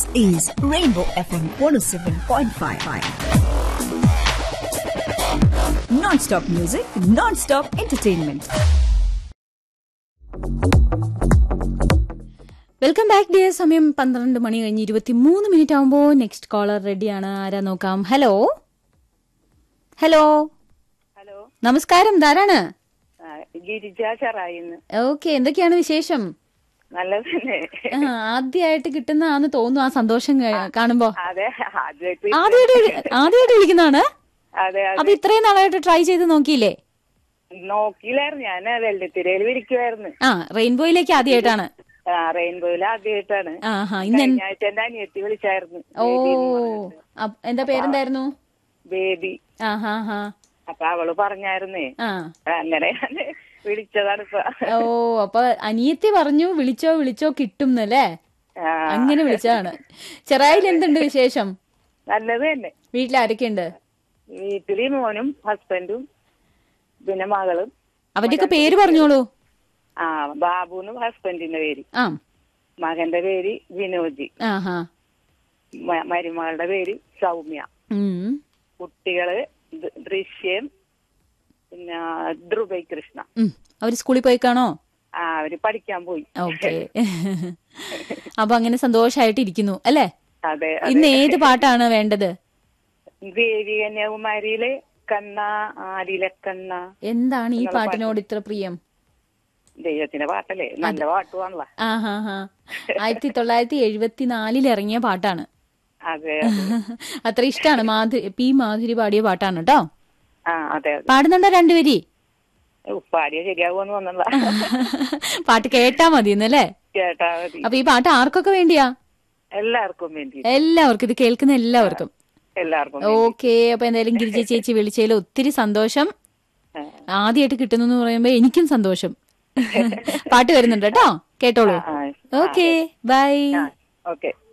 is Rainbow FM 107.5. Non-stop music, non-stop entertainment. Welcome back dear സമയം പന്ത്രണ്ട് മണി കഴിഞ്ഞ് ഇരുപത്തി മൂന്ന് മിനിറ്റ് ആകുമ്പോൾ നെക്സ്റ്റ് കോളർ റെഡിയാണ് ആരാ നോക്കാം ഹലോ ഹലോ ഹലോ നമസ്കാരം ധാരാണ് ആ, ഗിരിജ ചെറായിന്ന് ഓക്കെ എന്തൊക്കെയാണ് വിശേഷം നല്ലത് തന്നെ ആ, ആദ്യമായിട്ട് കിട്ടുന്നതാന്ന് തോന്നുന്നു ആ സന്തോഷം ക- കാണുമ്പോ അതെ ആദ്യമായിട്ട് ആദ്യമായിട്ട് വിളി- ആദ്യമായിട്ട് വിളിക്കുന്നതാണ് അതെ അപ്പൊ അതെ ഇത്രയും നാളായിട്ട് ട്രൈ ചെയ്ത് നോക്കിയില്ലേ നോക്കിയില്ലായിരുന്നു ഞാൻ വെള്ളിത്തിരയിൽ വിരിക്കുമായിരുന്നു ആ റെയിൻബോയിലേക്ക് ആദ്യമായിട്ടാണ് ആ റെയിൻബോയിൽ ആദ്യമായിട്ടാണ് ആഹാ ഇന്ന് എന്ത്- കഴിഞ്ഞ ആഴ്ച എന്റെ അനിയത്തി വിളിച്ചായിരുന്നു ഓ ബേബി എന്ന് പറഞ്ഞിട്ട്. അപ്പ് എന്താ പേരെന്തായിരുന്നു ബേബി ആ ഹാ ഹാ അപ്പൊ അവള് പറഞ്ഞായിരുന്നേ ആ അങ്ങനെ ഞാൻ വിളിച്ചതാണ് ഇപ്പൊ ഓ അപ്പൊ അനിയത്തി പറഞ്ഞു വിളിച്ചോ വിളിച്ചോ കിട്ടും എന്നല്ലേ ആ, അങ്ങനെ വിളിച്ചതാണ് ചെറായിൽ എന്തുണ്ട് വിശേഷം നല്ലത് തന്നെ വീട്ടിൽ ആരൊക്കെയുണ്ട് വീട്ടില് മോനും ഹസ്ബൻഡും പിന്നെ മകളും അവരുടെയൊക്കെ പേര് പറഞ്ഞോളൂ ആ ബാബുന്ന് ഹസ്ബൻഡിന്റെ പേര് ആ മകന്റെ പേര് വിനോജി ആഹാ മ- മരുമകളുടെ പേര് സൗമ്യ ഉം കുട്ടികള് ദ- ദൃശ്യം പിന്നെ ധ്രുവൈ കൃഷ്ണ ഉം. അവര് സ്കൂളിൽ പോയി കാണോ ആ അവര് പഠിക്കാൻ പോയി ഓക്കെ അപ്പൊ അങ്ങനെ സന്തോഷായിട്ട് ഇരിക്കുന്നു അല്ലേ അതെ ഇന്ന് ഏത് പാട്ടാണ് വേണ്ടത് ദേവി കന്യാകുമാരിയിലെ കണ്ണ ആരിലെ കണ്ണ എന്താണ് ഈ പാട്ടിനോട് ഇത്ര പ്രിയം ദൈവത്തിന്റെ പാട്ടല്ലേ നല്ല പാട്ടുവാണല്ലോ ആ ഹാ ഹാ ആയിരത്തി തൊള്ളായിരത്തി എഴുപത്തിനാലിൽ ഇറങ്ങിയ പാട്ടാണ് അതെ അത്ര ഇഷ്ടാണ് മാധുരി പി മാധുരി പാടിയ പാട്ടാണ് കേട്ടോ ആ അതെ അതെ പാടുന്നുണ്ടോ രണ്ടുപേരി ഉപ്പാടിയ ശരിയാകുമെന്ന് വന്നല്ല പാട്ട് കേട്ടാ മതി എന്നല്ലേ കേട്ടാ മതി അപ്പൊ ഈ പാട്ട് ആർക്കൊക്കെ വേണ്ടിയാ എല്ലാവർക്കും വേണ്ടി എല്ലാവർക്കും ഇത് കേൾക്കുന്ന എല്ലാവർക്കും എല്ലാവർക്കും ഓക്കെ അപ്പൊ എന്തായാലും ഗിരിജ ചേച്ചി വിളിച്ചതിൽ ഒത്തിരി സന്തോഷം ആ. ആദ്യമായിട്ട് കിട്ടുന്നു എന്ന് പറയുമ്പോ എനിക്കും സന്തോഷം പാട്ട് വരുന്നുണ്ട് കേട്ടോ കേട്ടോളൂ ആ, ആ. Okay bye okay